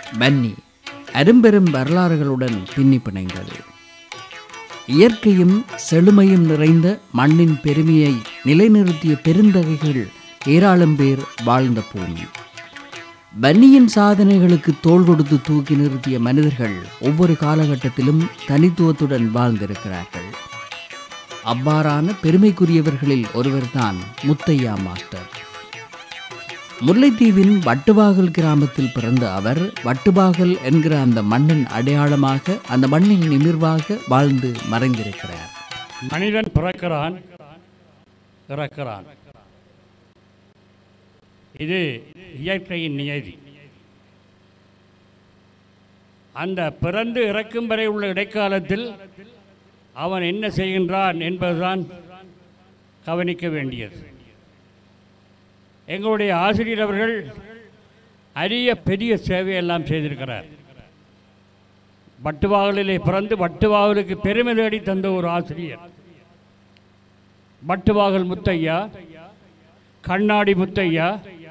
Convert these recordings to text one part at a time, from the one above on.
பன்னி அரும்பெரும் வரலாறுகளுடன் பின்னி பிணைந்தது இயற்கையும் செழுமையும் நிறைந்த மண்ணின் பெருமையை நிலைநிறுத்திய பெருந்தகைகள் ஏராளம் பேர் வாழ்ந்த பூமி பன்னியின் சாதனைகளுக்கு தோள் கொடுத்து தூக்கி நிறுத்திய மனிதர்கள் ஒவ்வொரு காலகட்டத்திலும் தனித்துவத்துடன் வாழ்ந்திருக்கிறார்கள் அவ்வாறான பெருமைக்குரியவர்களில் ஒருவர்தான் முத்தையா மாஸ்டர் முல்லைத்தீவின் வட்டுவாகல் கிராமத்தில் பிறந்த அவர் வட்டுவாகல் என்கிற அந்த மண்ணின் அடையாளமாக அந்த மண்ணின் நிமிர்வாக வாழ்ந்து மறைந்திருக்கிறார் மனிதன் பிறக்கிறான் இறக்கிறான் இது இயற்கையின் நியதி அந்த பிறந்து இறக்கும் வரை உள்ள இடைக்காலத்தில் அவன் என்ன செய்கின்றான் என்பதுதான் கவனிக்க வேண்டியது எங்களுடைய ஆசிரியர் அவர்கள் அரிய பெரிய சேவையெல்லாம் செய்திருக்கிறார் வட்டுவாகலிலே பிறந்து வட்டுவாகலுக்கு பெருமை தேடி தந்த ஒரு ஆசிரியர் வட்டுவாகல் முத்தையா கண்ணாடி முத்தையா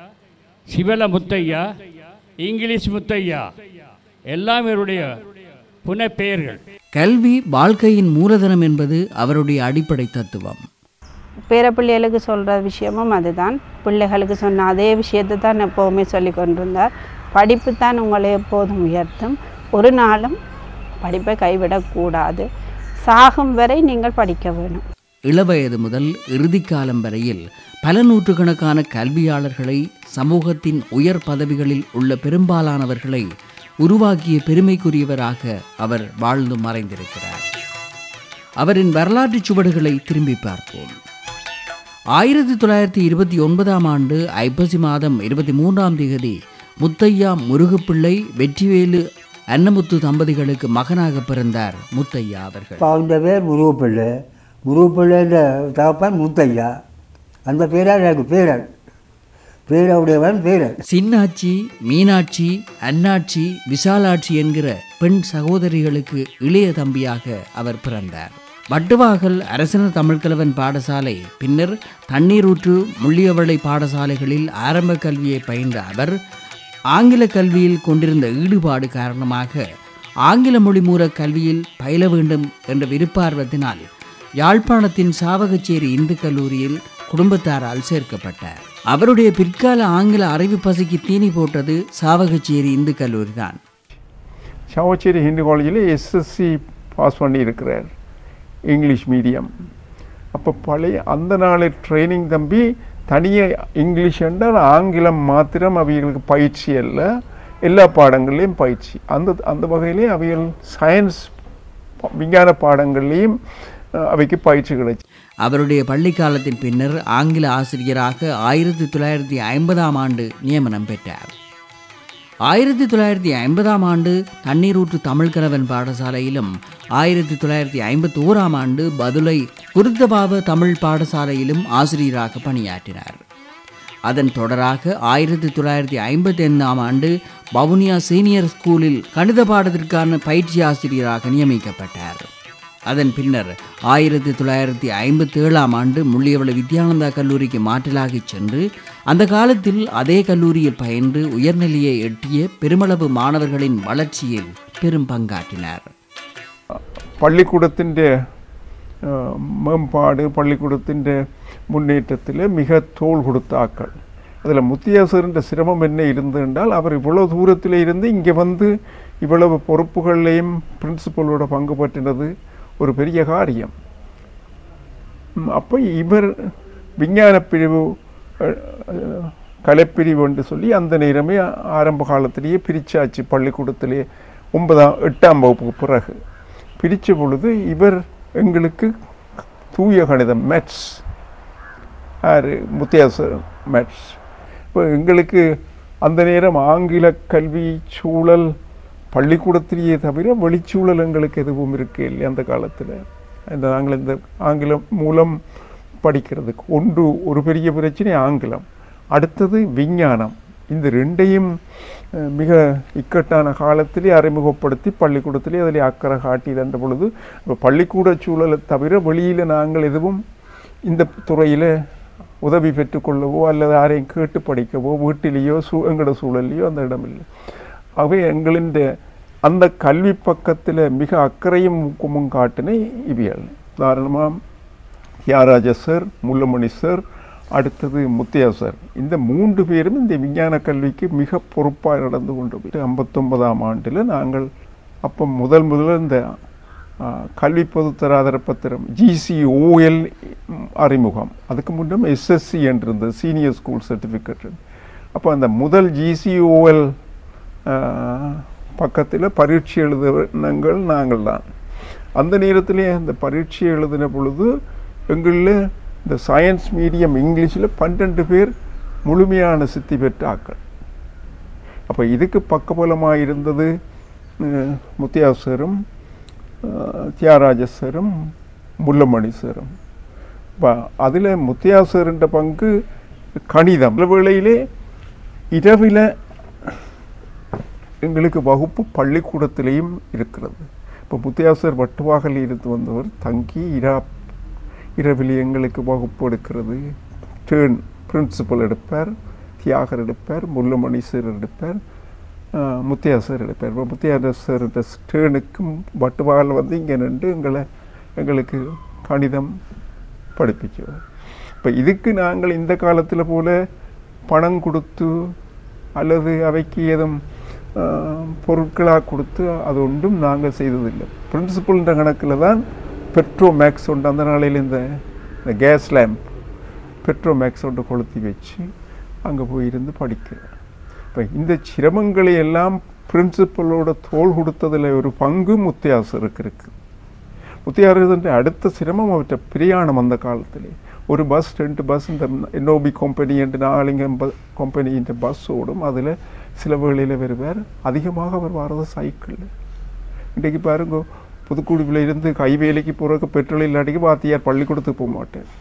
சிவல முத்தையா இங்கிலீஷ் முத்தையா எல்லாம் இவருடைய புனப்பெயர்கள் கல்வி வாழ்க்கையின் மூலதனம் என்பது அவருடைய அடிப்படை தத்துவம் பேர பிள்ளைகளுக்கு சொல்கிற விஷயமும் அதுதான் பிள்ளைகளுக்கு சொன்ன அதே விஷயத்தை தான் எப்போவுமே சொல்லி கொண்டிருந்தார் படிப்பு தான் உங்களை எப்போதும் உயர்த்தும் ஒரு நாளும் படிப்பை கைவிடக்கூடாது சாகும் வரை நீங்கள் படிக்க வேணும் இளவயது முதல் இறுதிக்காலம் வரையில் பல நூற்றுக்கணக்கான கல்வியாளர்களை சமூகத்தின் உயர் பதவிகளில் உள்ள பெரும்பாலானவர்களை உருவாக்கிய பெருமைக்குரியவராக அவர் வாழ்ந்து மறைந்திருக்கிறார் அவரின் வரலாற்றுச் சுவடுகளை திரும்பி பார்ப்போம் ஆயிரத்தி தொள்ளாயிரத்தி இருபத்தி ஒன்பதாம் ஆண்டு ஐப்பசி மாதம் இருபத்தி மூன்றாம் தேதி முத்தையா முருகுப்பிள்ளை வெற்றிவேலு அன்னமுத்து தம்பதிகளுக்கு மகனாக பிறந்தார் முத்தையா அவர்கள் அப்பா அந்த பேர் முருகப்பிள்ளை முருகப்பிள்ளைன்ற தகப்பன் முத்தையா அந்த பேரால் எனக்கு பேரன் பேரவுடையவன் பேரன் சின்னாட்சி மீனாட்சி அன்னாட்சி விசாலாட்சி என்கிற பெண் சகோதரிகளுக்கு இளைய தம்பியாக அவர் பிறந்தார் வட்டுவாகல் அரசன தமிழ்கலவன் பாடசாலை பின்னர் தண்ணீரூற்று முள்ளியவளை பாடசாலைகளில் ஆரம்ப கல்வியை பயின்ற அவர் ஆங்கில கல்வியில் கொண்டிருந்த ஈடுபாடு காரணமாக ஆங்கில மொழி மூல கல்வியில் பயில வேண்டும் என்ற விருப்பார்வத்தினால் யாழ்ப்பாணத்தின் சாவகச்சேரி இந்து கல்லூரியில் குடும்பத்தாரால் சேர்க்கப்பட்டார் அவருடைய பிற்கால ஆங்கில அறிவு பசிக்கு தீனி போட்டது சாவகச்சேரி இந்து கல்லூரி தான் சாவச்சேரி ஹிந்து காலேஜில் எஸ்எஸ்சி பாஸ் பண்ணி இருக்கிறார் இங்கிலீஷ் மீடியம் அப்போ பழைய அந்த நாள் ட்ரைனிங் தம்பி தனியாக இங்கிலீஷ் என்றால் ஆங்கிலம் மாத்திரம் அவைகளுக்கு பயிற்சி அல்ல எல்லா பாடங்கள்லேயும் பயிற்சி அந்த அந்த வகையிலே அவைகள் சயின்ஸ் விஞ்ஞான பாடங்கள்லேயும் அஹ், அவைக்கு பயிற்சி கிடைச்சி அவருடைய பள்ளி காலத்தின் பின்னர் ஆங்கில ஆசிரியராக ஆயிரத்தி தொள்ளாயிரத்தி ஐம்பதாம் ஆண்டு நியமனம் பெற்றார் ஆயிரத்தி தொள்ளாயிரத்தி ஐம்பதாம் ஆண்டு தண்ணீரூற்று தமிழ்கலவன் பாடசாலையிலும் ஆயிரத்தி தொள்ளாயிரத்தி ஐம்பத்தி ஓராம் ஆண்டு பதுளை குருத்தபாவ தமிழ் பாடசாலையிலும் ஆசிரியராக பணியாற்றினார் அதன் தொடராக ஆயிரத்தி தொள்ளாயிரத்தி ஐம்பத்தி ஐந்தாம் ஆண்டு வவுனியா சீனியர் ஸ்கூலில் கணித பாடத்திற்கான பயிற்சி ஆசிரியராக நியமிக்கப்பட்டார் அதன் பின்னர் ஆயிரத்தி தொள்ளாயிரத்தி ஐம்பத்தி ஏழாம் ஆண்டு முள்ளியவள வித்யானந்தா கல்லூரிக்கு மாற்றலாகிச் சென்று அந்த காலத்தில் அதே கல்லூரியில் பயின்று உயர்நிலையை எட்டிய பெருமளவு மாணவர்களின் வளர்ச்சியில் பெரும் பங்காற்றினார் പള്ളിക്കൂടത്തിൻ്റെ മേമ്പാട് പള്ളിക്കൂടത്തിൻ്റെ മുന്നേറ്റത്തിൽ മിക തോൾ കൊടുത്ത ആക്കൾ அதில் முத்தியாசரின் சிரமம் என்ன இருந்தென்றால் அவர் இவ்வளவு தூரத்தில் இருந்து இங்கே வந்து இவ்வளவு பொறுப்புகளையும் பிரின்சிபலோட பங்கு பற்றினது ஒரு பெரிய காரியம் ம், அப்போ இவர் விஞ்ஞான பிரிவு அஹ், அஹ், கலைப்பிரிவு என்று சொல்லி அந்த நேரமே ஆரம்ப காலத்திலேயே பிரிச்சாச்சு பள்ளிக்கூடத்திலே ஒன்பதாம் எட்டாம் வகுப்புக்கு பிறகு பிரித்த பொழுது இவர் எங்களுக்கு தூய கணிதம் மேத்ஸ் யார் முத்தியாச மேத்ஸ் இப்போ எங்களுக்கு அந்த நேரம் ஆங்கில கல்வி சூழல் பள்ளிக்கூடத்திலேயே தவிர வெளிச்சூழல் எங்களுக்கு எதுவும் இருக்கு இல்லை அந்த காலத்தில் இந்த நாங்கள் இந்த ஆங்கிலம் மூலம் படிக்கிறதுக்கு ஒன்று ஒரு பெரிய பிரச்சனை ஆங்கிலம் அடுத்தது விஞ்ஞானம் இந்த ரெண்டையும் அஹ், மிக இக்கட்டான காலத்திலே அறிமுகப்படுத்தி பள்ளிக்கூடத்திலே அதில் அக்கறை காட்டி தந்த பொழுது இப்போ பள்ளிக்கூட சூழலை தவிர வெளியில் நாங்கள் எதுவும் இந்த துறையில் உதவி பெற்றுக்கொள்ளவோ அல்லது யாரையும் கேட்டு படிக்கவோ வீட்டிலேயோ சூ எங்களோட சூழல்லையோ அந்த இடம் இல்லை அவை எங்களின் அந்த கல்வி பக்கத்தில் மிக அக்கறையும் ஊக்கமும் காட்டின இவியல் உதாரணமாக தியாகராஜ சார் முல்லமணி சார் அடுத்தது முத்தையா சார் இந்த மூன்று பேரும் இந்த விஞ்ஞான கல்விக்கு மிக பொறுப்பாக நடந்து கொண்டு போய் ஐம்பத்தொன்பதாம் ஆண்டில் நாங்கள் அப்போ முதல் முதல்ல இந்த ஆ, கல்வி பொதுத்தராதர பத்திரம் ஜிசிஓஎல் அறிமுகம் அதுக்கு முன்னும் எஸ்எஸ்சி என்றிருந்தது சீனியர் ஸ்கூல் சர்டிஃபிகேட் அப்போ அந்த முதல் ஜிசிஓஎல் பக்கத்தில் பரீட்சை எழுதினங்கள் நாங்கள் தான் அந்த நேரத்திலே அந்த பரீட்சை எழுதின பொழுது எங்களில் இந்த சயின்ஸ் மீடியம் இங்கிலீஷில் பன்னெண்டு பேர் முழுமையான சித்தி பெற்ற ஆக்கள் அப்போ இதுக்கு பக்கபலமாக இருந்தது அஹ், முத்தியா சாரும் அஹ், தியாகராஜ சாரும் முல்லமணி சாரும் இப்போ அதில் முத்தியா சாருன்ற பங்கு கணிதம் சில வேளையிலே இரவில் எங்களுக்கு வகுப்பு பள்ளிக்கூடத்திலேயும் இருக்கிறது இப்போ முத்தியாசர் வட்டுவாகல் இருந்து வந்தவர் தங்கி இரா இரவில் எங்களுக்கு வகுப்பு எடுக்கிறது டேர்ன் பிரின்சிபல் எடுப்பார் தியாகர் எடுப்பார் முல்லுமணி சார் எடுப்பார் ஆஹ், முத்தியா சார் எடுப்பார் இப்போ முத்தியா சார் டேர்னுக்கும் வட்டுவாகல் வந்து இங்கே நின்று எங்களை எங்களுக்கு கணிதம் படிப்பிக்குவார் இப்போ இதுக்கு நாங்கள் இந்த காலத்தில் போல பணம் கொடுத்து அல்லது அவைக்கு ஏதும் பொருட்களாக கொடுத்து அது ஒன்றும் நாங்கள் செய்ததில்லை பிரின்சிபல்ன்ற கணக்கில் தான் பெட்ரோ மேக்ஸ் உண்டு அந்த நாளையில் இந்த இந்த கேஸ் லேம்ப் பெட்ரோ மேக்ஸ் ஒன்று கொளுத்தி வச்சு அங்கே போய் இருந்து படிக்கிறேன் இப்போ இந்த சிரமங்களை எல்லாம் பிரின்சிபலோட தோல் கொடுத்ததில் ஒரு பங்கு முத்தியாசருக்கு இருக்குது முத்தியாசருன்ற அடுத்த சிரமம் அவற்றை பிரயாணம் அந்த காலத்திலே ஒரு பஸ் ரெண்டு பஸ் இந்த என்ஓபி கம்பெனி என்று நாளிங்கம் கம்பெனின்ற பஸ் ஓடும் அதில் சில வேளையில் வருவார் அதிகமாக அவர் வர்றது சைக்கிளில் இன்றைக்கு பாருங்க புதுக்குடியில் இருந்து கைவேலைக்கு போகிறதுக்கு பெட்ரோல் இல்லாட்டிக்கு வாத்தியார் பள்ளிக்கூடத்துக்கு போக மாட்டேன்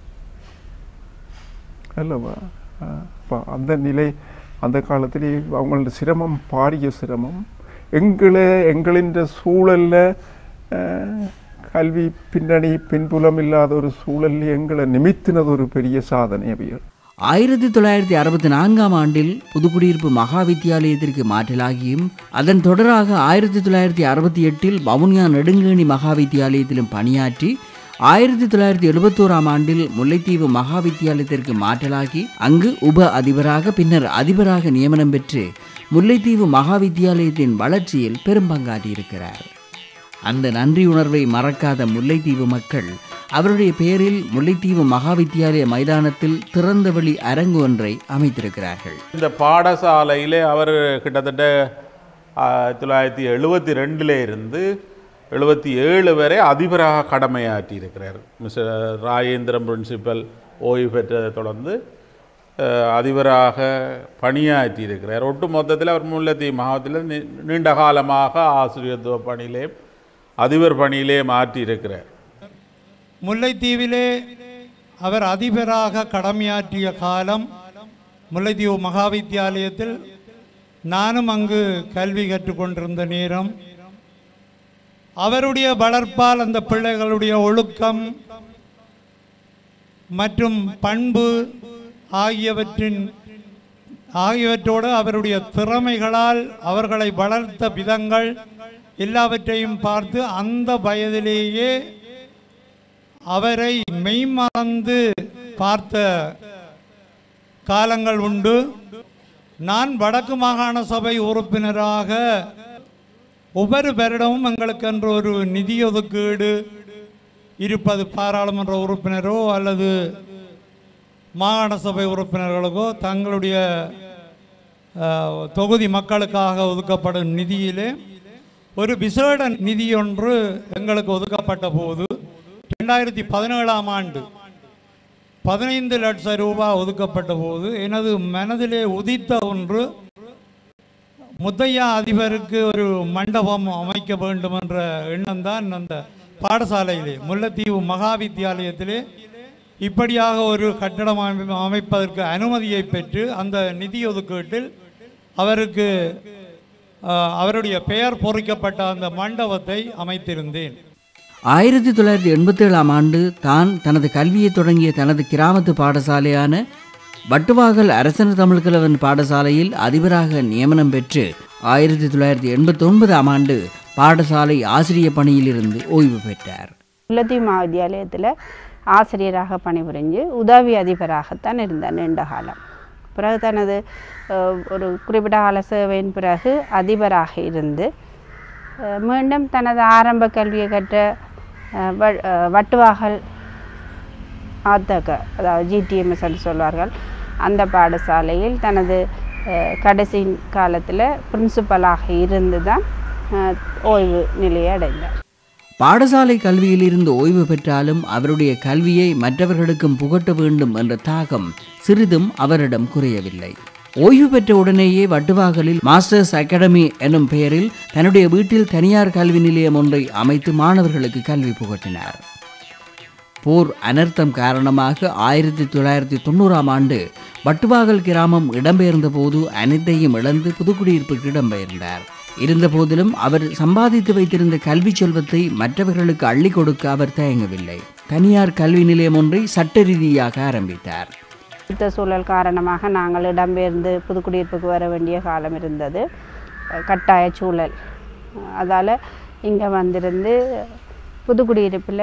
அல்லவா அப்போ அந்த நிலை அந்த காலத்திலே அவங்களோட சிரமம் பாரிய சிரமம் எங்களை எங்களின் சூழலில் கல்வி பின்னணி பின்புலம் இல்லாத ஒரு சூழலில் எங்களை நிமித்தினது ஒரு பெரிய சாதனை அவையல் ஆயிரத்தி தொள்ளாயிரத்தி அறுபத்தி நான்காம் ஆண்டில் புதுக்குடியிருப்பு மகா வித்தியாலயத்திற்கு மாற்றலாகியும் அதன் தொடராக ஆயிரத்தி தொள்ளாயிரத்தி அறுபத்தி எட்டில் வவுனியா நெடுங்கேணி மகா வித்தியாலயத்திலும் பணியாற்றி ஆயிரத்தி தொள்ளாயிரத்தி எழுபத்தோராம் ஆண்டில் முல்லைத்தீவு மகா வித்தியாலயத்திற்கு மாற்றலாகி அங்கு உப அதிபராக பின்னர் அதிபராக நியமனம் பெற்று முல்லைத்தீவு மகா வித்தியாலயத்தின் வளர்ச்சியில் பெரும் பங்காற்றியிருக்கிறார் அந்த நன்றி உணர்வை மறக்காத முல்லைத்தீவு மக்கள் அவருடைய பெயரில் முல்லைத்தீவு மகா வித்தியாலய மைதானத்தில் திறந்தவெளி அரங்கு ஒன்றை அமைத்திருக்கிறார்கள் இந்த பாடசாலையிலே அவர் கிட்டத்தட்ட ஆயிரத்தி தொள்ளாயிரத்தி எழுபத்தி ரெண்டில் இருந்து எழுபத்தி ஏழு வரை அதிபராக கடமையாற்றி இருக்கிறார் மிஸ்டர் ராஜேந்திரம் பிரின்சிபல் ஓய்வு பெற்றதை தொடர்ந்து அஹ், அதிபராக பணியாற்றி இருக்கிறார் ஒட்டு மொத்தத்தில் அவர் முல்லைத்தீவு மாவட்டத்தில் நீ- நீண்ட காலமாக ஆசிரியத்துவ பணியிலே அதிபர் பணியிலே மாற்றி இருக்கிறார் முல்லைத்தீவிலே அவர் அதிபராக கடமையாற்றிய காலம் முல்லைத்தீவு மகாவித்தியாலயத்தில் நானும் அங்கு கல்வி கற்றுக்கொண்டிருந்த நேரம் அவருடைய வளர்ப்பால் அந்த பிள்ளைகளுடைய ஒழுக்கம் மற்றும் பண்பு ஆகியவற்றின் ஆகியவற்றோடு அவருடைய திறமைகளால் அவர்களை வளர்த்த விதங்கள் எல்லாவற்றையும் பார்த்து அந்த வயதிலேயே அவரை மெய்மறந்து பார்த்த காலங்கள் உண்டு நான் வடக்கு மாகாண சபை உறுப்பினராக ஒவ்வொரு வருடமும் எங்களுக்கென்று ஒரு நிதி ஒதுக்கீடு இருப்பது பாராளுமன்ற உறுப்பினரோ அல்லது மாகாண சபை உறுப்பினர்களுக்கோ தங்களுடைய அஹ், தொகுதி மக்களுக்காக ஒதுக்கப்படும் நிதியிலே ஒரு விசேட நிதி ஒன்று எங்களுக்கு ஒதுக்கப்பட்ட போது ரெண்டாயிரத்தி பதினேழாம் ஆண்டு பதினைந்து லட்சம் ரூபாய் ஒதுக்கப்பட்ட போது எனது மனதிலே உதித்த ஒன்று முத்தையா அதிபருக்கு ஒரு மண்டபம் அமைக்க வேண்டும் என்ற எண்ணம் தான் அந்த பாடசாலையிலே முல்லைத்தீவு மகா வித்தியாலயத்திலே இப்படியாக ஒரு கட்டடம் அமை- அமைப்பதற்கு அனுமதியை பெற்று அந்த நிதி ஒதுக்கீட்டில் அவருக்கு அஹ், அவருடைய பெயர் பொறிக்கப்பட்ட அந்த மண்டபத்தை அமைத்திருந்தேன் ஆயிரத்தி தொள்ளாயிரத்தி எண்பத்தேழாம் ஆண்டு தான் தனது கல்வியை தொடங்கிய தனது கிராமத்து பாடசாலையான வட்டுவாகல் அரசன தமிழ்கிழவன் பாடசாலையில் அதிபராக நியமனம் பெற்று ஆயிரத்தி தொள்ளாயிரத்தி எண்பத்தி ஒன்பதாம் ஆண்டு பாடசாலை ஆசிரிய பணியிலிருந்து ஓய்வு பெற்றார் முல்லத்தீவு மகாவித்தியாலயத்தில் ஆசிரியராக பணிபுரிஞ்சு உதவி அதிபராகத்தான் இருந்தார் நீண்ட காலம் பிறகு தனது அஹ், ஒரு குறிப்பிட்ட கால சேவையின் பிறகு அதிபராக இருந்து அஹ், மீண்டும் தனது ஆரம்ப கல்வியை கற்ற அஹ், வ- அஹ், வட்டுவாகல் ஆத்தக அதாவது ஜிடிஎம்எஸ் என்று சொல்வார்கள் அந்த பாடசாலையில் தனது அஹ், கடைசி காலத்தில் பிரின்சிபலாக இருந்து தான் அஹ், ஓய்வு நிலையை அடைந்தார் பாடசாலை கல்வியிலிருந்து ஓய்வு பெற்றாலும் அவருடைய கல்வியை மற்றவர்களுக்கும் புகட்ட வேண்டும் என்ற தாகம் சிறிதும் அவரிடம் குறையவில்லை ஓய்வு பெற்ற உடனேயே வட்டுவாகலில் மாஸ்டர்ஸ் அகாடமி எனும் பெயரில் தன்னுடைய வீட்டில் தனியார் கல்வி நிலையம் ஒன்றை அமைத்து மாணவர்களுக்கு கல்வி புகட்டினார் போர் அனர்த்தம் காரணமாக ஆயிரத்தி தொள்ளாயிரத்தி தொண்ணூறாம் ஆண்டு வட்டுவாகல் கிராமம் இடம்பெயர்ந்த போது அனைத்தையும் இழந்து புதுக்குடியிருப்புக்கு இடம்பெயர்ந்தார் இருந்தபோதிலும் அவர் சம்பாதித்து வைத்திருந்த கல்வி செல்வத்தை மற்றவர்களுக்கு அள்ளி கொடுக்க அவர் தயங்கவில்லை தனியார் கல்வி நிலையம் ஒன்றை சட்ட ரீதியாக ஆரம்பித்தார் யுத்த சூழல் காரணமாக நாங்கள் இடம்பெயர்ந்து புதுக்குடியிருப்புக்கு வர வேண்டிய காலம் இருந்தது அஹ் கட்டாய சூழல் அதால் இங்கே வந்திருந்து புதுக்குடியிருப்பில்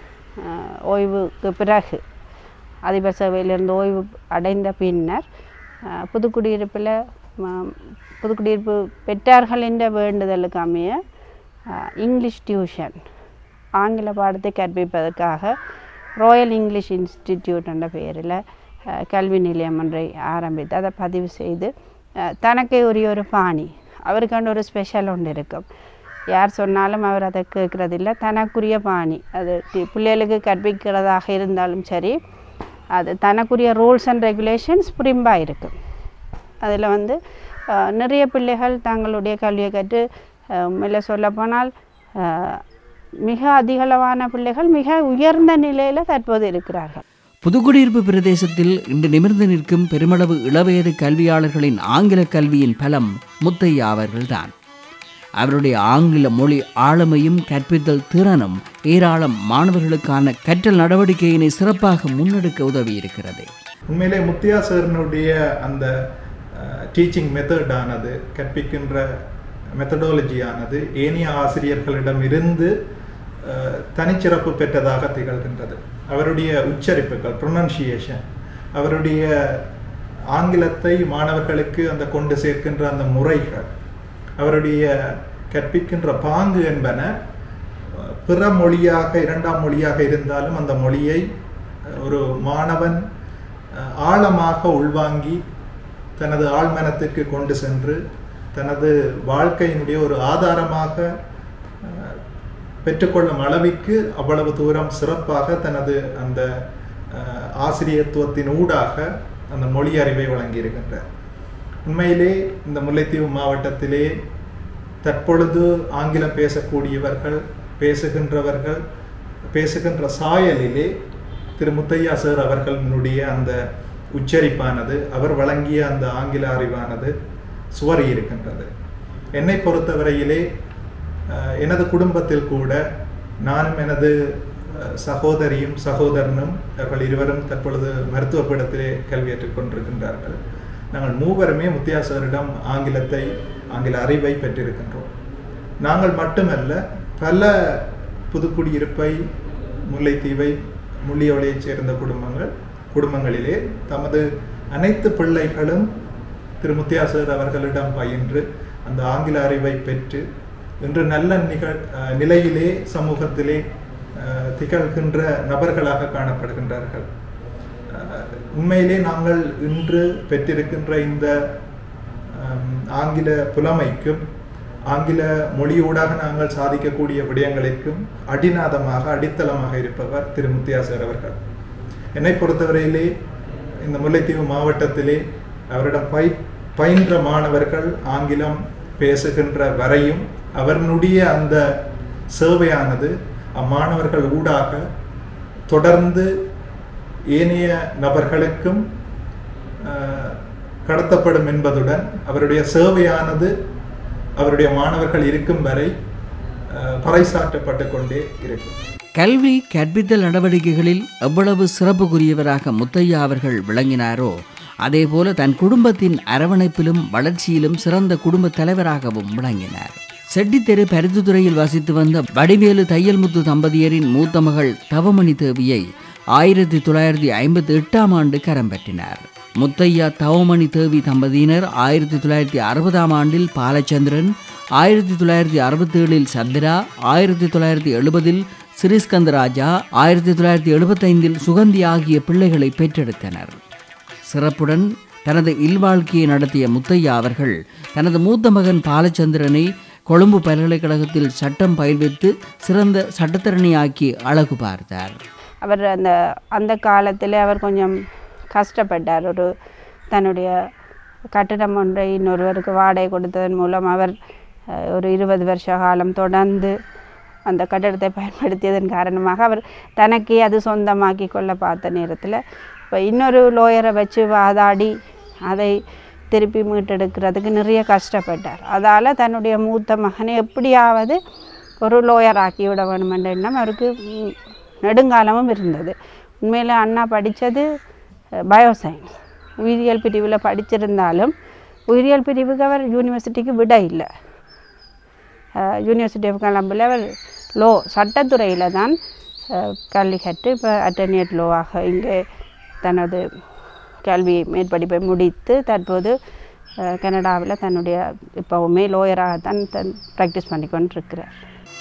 அஹ், ஓய்வுக்கு பிறகு அதிபர் சேவையிலிருந்து ஓய்வு அடைந்த பின்னர் அஹ், புதுக்குடியிருப்பில் ம- புதுக்குடியிருப்பு பெற்றார்களின் வேண்டுதலுக்கு அமைய அஹ், இங்கிலீஷ் டியூஷன் ஆங்கில பாடத்தை கற்பிப்பதற்காக ராயல் இங்கிலீஷ் இன்ஸ்டிடியூட் என்ற பெயரில் அஹ், கல்வி நிலையம் ஒன்றை ஆரம்பித்து அதை பதிவு செய்து அஹ், தனக்கே உரிய ஒரு பாணி அவருக்கான ஒரு ஸ்பெஷல் ஒன்று இருக்கும் யார் சொன்னாலும் அவர் அதை கேட்குறதில்ல தனக்குரிய பாணி அது டி- பிள்ளைகளுக்கு கற்பிக்கிறதாக இருந்தாலும் சரி அது தனக்குரிய ரூல்ஸ் அண்ட் ரெகுலேஷன்ஸ் புரிம்பாக இருக்கும் அதில் வந்து அஹ், நிறைய பிள்ளைகள் தங்களுடைய கல்வியை கற்று உண்மையில் சொல்லப்போனால் அஹ், மிக அதிகளவான பிள்ளைகள் மிக உயர்ந்த நிலையில் தற்போது இருக்கிறார்கள் புதுக்குடியிருப்பு பிரதேசத்தில் இன்று நிமிர்ந்து நிற்கும் பெருமளவு இளவயது கல்வியாளர்களின் ஆங்கில கல்வியின் பலம் முத்தையா அவர்கள்தான் அவருடைய ஆங்கில மொழி ஆளுமையும் கற்பித்தல் திறனும் ஏராளம் மாணவர்களுக்கான கற்றல் நடவடிக்கையினை சிறப்பாக முன்னெடுக்க உதவி இருக்கிறது உண்மையிலே முத்தியா சாரினுடைய அந்த டீச்சிங் மெத்தடானது கற்பிக்கின்ற மெத்தடாலஜியானது ஏனைய ஆசிரியர்களிடம் இருந்து அஹ், தனிச்சிறப்பு பெற்றதாக திகழ்கின்றது அவருடைய உச்சரிப்புகள் ப்ரொனன்சியேஷன் அவருடைய ஆங்கிலத்தை மாணவர்களுக்கு அந்த கொண்டு சேர்க்கின்ற அந்த முறைகள் அவருடைய கற்பிக்கின்ற பாங்கு என்பன அஹ், பிற மொழியாக இரண்டாம் மொழியாக இருந்தாலும் அந்த மொழியை அஹ், ஒரு மாணவன் அஹ், ஆழமாக உள்வாங்கி தனது ஆழ்மனத்திற்கு கொண்டு சென்று தனது வாழ்க்கையினுடைய ஒரு ஆதாரமாக அஹ், பெற்றுக்கொள்ளும் அளவிற்கு அவ்வளவு தூரம் சிறப்பாக தனது அந்த அஹ், ஆசிரியத்துவத்தின் ஊடாக அந்த மொழி அறிவை வழங்கியிருக்கின்றார் உண்மையிலே இந்த முல்லைத்தீவு மாவட்டத்திலே தற்பொழுது ஆங்கிலம் பேசக்கூடியவர்கள் பேசுகின்றவர்கள் பேசுகின்ற சாயலிலே திரு முத்தையா சார் அவர்களுடைய அந்த உச்சரிப்பானது அவர் வழங்கிய அந்த ஆங்கில அறிவானது சுவரி இருக்கின்றது என்னை பொறுத்தவரையிலே அஹ், எனது குடும்பத்தில் கூட நானும் எனது அஹ், சகோதரியும் சகோதரனும் அவர்கள் இருவரும் தற்பொழுது மருத்துவ பீடத்திலே கல்வியேற்றுக் கொண்டிருக்கின்றார்கள் நாங்கள் மூவருமே முத்தியாசரிடம் ஆங்கிலத்தை ஆங்கில அறிவை பெற்றிருக்கின்றோம் நாங்கள் மட்டுமல்ல பல புதுக்குடியிருப்பை முல்லைத்தீவை முள்ளியோலையைச் சேர்ந்த குடும்பங்கள் குடும்பங்களிலே தமது அனைத்து பிள்ளைகளும் திரு முத்தியாசர் அவர்களிடம் பயின்று அந்த ஆங்கில அறிவை பெற்று இன்று நல்ல நிகழ் அஹ், நிலையிலே சமூகத்திலே அஹ், திகழ்கின்ற நபர்களாக காணப்படுகின்றார்கள் அஹ், உண்மையிலே நாங்கள் இன்று பெற்றிருக்கின்ற இந்த அம், ஆங்கில புலமைக்கும் ஆங்கில மொழியூடாக நாங்கள் சாதிக்கக்கூடிய விடயங்களுக்கும் அடிநாதமாக அடித்தளமாக இருப்பவர் திரு முத்தியாசர் அவர்கள் என்னை பொறுத்தவரையிலே இந்த முல்லைத்தீவு மாவட்டத்திலே அவரிடம் பை பயின்ற மாணவர்கள் ஆங்கிலம் பேசுகின்ற வரையும் அவர்களுடைய அந்த சேவையானது அம்மாணவர்கள் ஊடாக தொடர்ந்து ஏனைய நபர்களுக்கும் அஹ், கடத்தப்படும் என்பதுடன் அவருடைய சேவையானது அவருடைய மாணவர்கள் இருக்கும் வரை அஹ், பறைசாற்றப்பட்டு கொண்டே இருக்கும் கல்வி கற்பித்தல் நடவடிக்கைகளில் எவ்வளவு சிறப்புக்குரியவராக முத்தையா அவர்கள் விளங்கினாரோ அதேபோல தன் குடும்பத்தின் அரவணைப்பிலும் வளர்ச்சியிலும் சிறந்த குடும்ப தலைவராகவும் விளங்கினார் செட்டித்தெரு பருத்தித்துறையில் வசித்து வந்த வடிவேலு தையல்முத்து தம்பதியரின் மூத்த மகள் தவமணி தேவியை ஆயிரத்தி தொள்ளாயிரத்தி ஐம்பத்தி எட்டாம் ஆண்டு கரம் பற்றினார் முத்தையா தவமணி தேவி தம்பதியினர் ஆயிரத்தி தொள்ளாயிரத்தி அறுபதாம் ஆண்டில் பாலச்சந்திரன் ஆயிரத்தி தொள்ளாயிரத்தி அறுபத்தி ஏழில் சந்திரா ஆயிரத்தி தொள்ளாயிரத்தி எழுபதில் சிறிஸ்கந்தராஜா ஆயிரத்தி தொள்ளாயிரத்தி எழுபத்தைந்தில் சுகந்தி ஆகிய பிள்ளைகளை பெற்றெடுத்தனர் சிறப்புடன் தனது இல்வாழ்க்கையை நடத்திய முத்தையா அவர்கள் தனது மூத்த மகன் பாலச்சந்திரனை கொழும்பு பல்கலைக்கழகத்தில் சட்டம் பயில்வித்து சிறந்த சட்டத்தரணியாக்கி அழகு பார்த்தார் அவர் அந்த அந்த காலத்தில் அவர் கொஞ்சம் கஷ்டப்பட்டார் ஒரு தன்னுடைய கட்டிடம் ஒன்றை இன்னொருவருக்கு வாடகை கொடுத்ததன் மூலம் அவர் அஹ், ஒரு இருபது வருஷ காலம் தொடர்ந்து அந்த கட்டிடத்தை பயன்படுத்தியதன் காரணமாக அவர் தனக்கே அது சொந்தமாக்கி கொள்ள பார்த்த நேரத்தில் இப்போ இன்னொரு லோயரை வச்சு வாதாடி அதை திருப்பி மீட்டெடுக்கிறதுக்கு நிறைய கஷ்டப்பட்டார் அதால் தன்னுடைய மூத்த மகனை எப்படியாவது ஒரு லோயர் ஆக்கி விட வேணும் என்ற எண்ணம் அவருக்கு ம், நெடுங்காலமும் இருந்தது உண்மையில் அண்ணா படித்தது பயோசைன்ஸ் உயிரியல் பிரிவில் படிச்சிருந்தாலும் உயிரியல் பிரிவுக்கு அவர் யூனிவர்சிட்டிக்கு விட இல்லை யூனிவர்சிட்டி ஆஃப் கொலம்பில் அவர் லோ சட்டத்துறையில் தான் அஹ், கல்வி கற்று இப்போ அட்டர்னியட் லோவாக இங்கே தனது கல்வி மேற்படிப்பை முடித்து தற்போது அஹ், கனடாவில் தன்னுடைய இப்போவுமே லோயராகத்தான் தன் ப்ராக்டிஸ் பண்ணி கொண்டிருக்கிறார்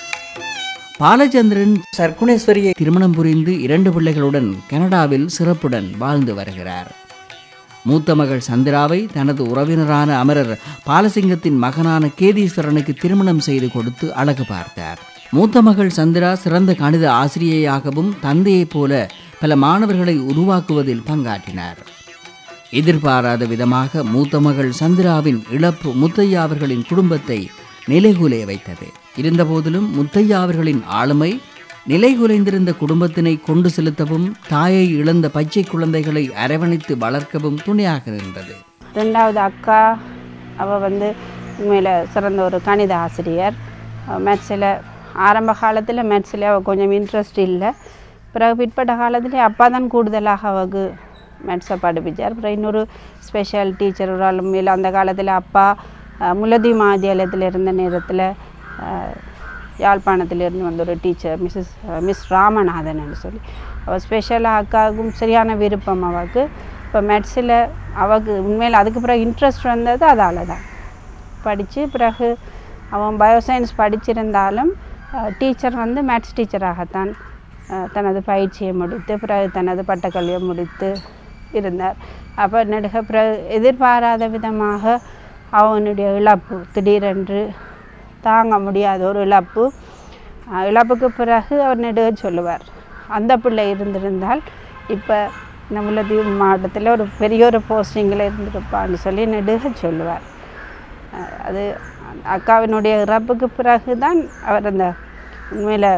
பாலச்சந்திரன் சர்க்குணேஸ்வரியை திருமணம் புரிந்து இரண்டு பிள்ளைகளுடன் கனடாவில் சிறப்புடன் வாழ்ந்து வருகிறார் மூத்த மகள் சந்திராவை தனது உறவினரான அமரர் பாலசிங்கத்தின் மகனான கேதீஸ்வரனுக்கு திருமணம் செய்து கொடுத்து அழகு பார்த்தார் மூத்த மகள் சந்திரா சிறந்த கணித ஆசிரியையாகவும் தந்தையைப் போல பல மாணவர்களை உருவாக்குவதில் பங்காற்றினார் எதிர்பாராத விதமாக மூத்த மகள் சந்திராவின் இழப்பு முத்தையா அவர்களின் குடும்பத்தை நிலைகுலைய வைத்தது இருந்தபோதிலும் முத்தையா அவர்களின் ஆளுமை நிலைகுலைந்திருந்த குடும்பத்தினை கொண்டு செலுத்தவும் தாயை இழந்த பச்சை குழந்தைகளை அரவணைத்து வளர்க்கவும் துணையாக இருந்தது ரெண்டாவது அக்கா அவள் வந்து உண்மையில் சிறந்த ஒரு கணித ஆசிரியர் மேத்ஸில் ஆரம்ப காலத்தில் மேத்ஸில் அவள் கொஞ்சம் இன்ட்ரெஸ்ட் இல்லை பிறகு பிற்பட்ட காலத்தில் அப்பா தான் கூடுதலாக அவளுக்கு மேத்ஸை படிப்பிச்சார் அப்புறம் இன்னொரு ஸ்பெஷல் டீச்சர் ஒரு ஆள் மேலே அந்த காலத்தில் அப்பா அஹ், முல்லதி மாவித்யாலயத்தில் இருந்த நேரத்தில் அஹ், யாழ்ப்பாணத்திலிருந்து வந்த ஒரு டீச்சர் மிஸ்ஸஸ் மிஸ் ராமநாதன் சொல்லி அவள் ஸ்பெஷலாக அக்காவுக்கும் சரியான விருப்பம் அவளுக்கு இப்போ மேத்ஸில் அவளுக்கு உண்மையில் அதுக்கு பிறகு இன்ட்ரெஸ்ட் வந்தது அதால் தான் படித்து பிறகு அவன் பயோசயின்ஸ் படிச்சிருந்தாலும் டீச்சர் வந்து மேத்ஸ் டீச்சராகத்தான் அஹ், தனது பயிற்சியை முடித்து பிறகு தனது பட்டக்கல்வியை முடித்து இருந்தார் அப்போ நடுக பிறகு எதிர்பாராத விதமாக அவனுடைய இழப்பு திடீரென்று தாங்க முடியாத ஒரு இழப்பு அஹ், இழப்புக்கு பிறகு அவர் நெடுக சொல்லுவார் அந்த பிள்ளை இருந்திருந்தால் இப்போ இந்த முல்லைத்தீவு மாவட்டத்தில் ஒரு பெரிய ஒரு போஸ்டிங்கில் இருந்திருப்பான்னு சொல்லி நெடுக சொல்லுவார் அஹ் அது அக்காவினுடைய இறப்புக்கு பிறகு தான் அவர் அந்த உண்மையில்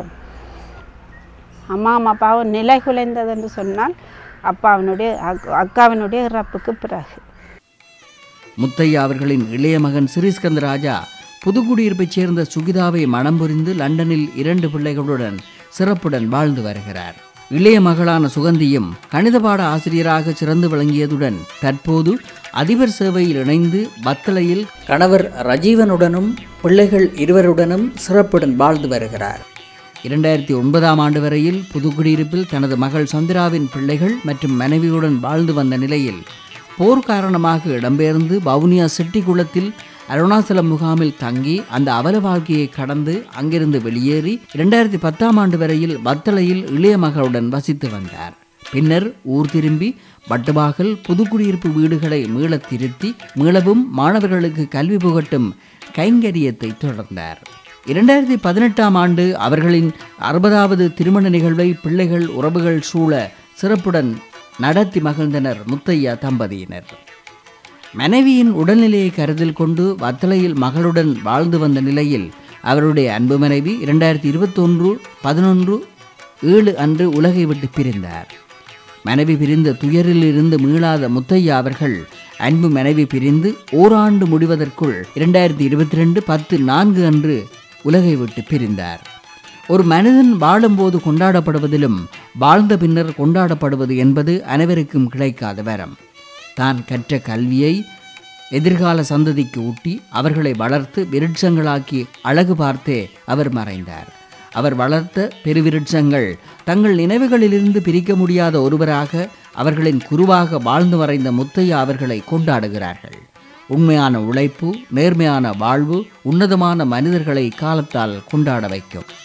அம்மா அம்மா அப்பாவும் நிலை குலைந்தது என்று சொன்னால் அப்பாவினுடைய அக்- அக்காவினுடைய இறப்புக்கு பிறகு முத்தையா அவர்களின் இளைய மகன் சிறிஸ்கந்தராஜா புதுக்குடியிருப்பைச் சேர்ந்த சுகிதாவை மணம் புரிந்து லண்டனில் இரண்டு பிள்ளைகளுடன் சிறப்புடன் வாழ்ந்து வருகிறார் இளைய மகளான சுகந்தியும் கணித பாட ஆசிரியராக சிறந்து விளங்கியதுடன் தற்போது அதிபர் சேவையில் இணைந்து பத்தளையில் கணவர் ரஜீவனுடனும் பிள்ளைகள் இருவருடனும் சிறப்புடன் வாழ்ந்து வருகிறார் இரண்டாயிரத்தி ஒன்பதாம் ஆண்டு வரையில் புதுக்குடியிருப்பில் தனது மகள் சந்திராவின் பிள்ளைகள் மற்றும் மனைவியுடன் வாழ்ந்து வந்த நிலையில் போர் காரணமாக இடம்பெயர்ந்து வவுனியா செட்டிக்குளத்தில் அருணாச்சலம் முகாமில் தங்கி அந்த அவல வாழ்க்கையை கடந்து அங்கிருந்து வெளியேறி இரண்டாயிரத்தி பத்தாம் ஆண்டு வரையில் வத்தளையில் இளைய மகளுடன் வசித்து வந்தார் பின்னர் ஊர் திரும்பி வட்டுவாகல் புதுக்குடியிருப்பு வீடுகளை மீளத் திருத்தி மீளவும் மாணவர்களுக்கு கல்வி புகட்டும் கைங்கரியத்தை தொடர்ந்தார் இரண்டாயிரத்தி பதினெட்டாம் ஆண்டு அவர்களின் அறுபதாவது திருமண நிகழ்வை பிள்ளைகள் உறவுகள் சூழ சிறப்புடன் நடத்தி மகிழ்ந்தனர் முத்தையா தம்பதியினர் மனைவியின் உடல்நிலையை கருத்தில் கொண்டு வத்தளையில் மகளுடன் வாழ்ந்து வந்த நிலையில் அவருடைய அன்பு மனைவி இரண்டாயிரத்தி இருபத்தொன்று பதினொன்று ஏழு அன்று உலகை விட்டு பிரிந்தார் மனைவி பிரிந்த துயரிலிருந்து மீளாத முத்தையா அவர்கள் அன்பு மனைவி பிரிந்து ஓராண்டு முடிவதற்குள் இரண்டாயிரத்தி இருபத்தி ரெண்டு பத்து நான்கு அன்று உலகை விட்டு பிரிந்தார் ஒரு மனிதன் வாழும்போது கொண்டாடப்படுவதிலும் வாழ்ந்த பின்னர் கொண்டாடப்படுவது என்பது அனைவருக்கும் கிடைக்காத வரம் தான் கற்ற கல்வியை எதிர்கால சந்ததிக்கு ஊட்டி அவர்களை வளர்த்து விருட்சங்களாக்கி அழகு பார்த்தே அவர் மறைந்தார் அவர் வளர்த்த பெருவிருட்சங்கள் தங்கள் நினைவுகளிலிருந்து பிரிக்க முடியாத ஒருவராக அவர்களின் குருவாக வாழ்ந்து மறைந்த முத்தையா அவர்களை கொண்டாடுகிறார்கள் உண்மையான உழைப்பு நேர்மையான வாழ்வு உன்னதமான மனிதர்களை காலத்தால் கொண்டாட வைக்கும்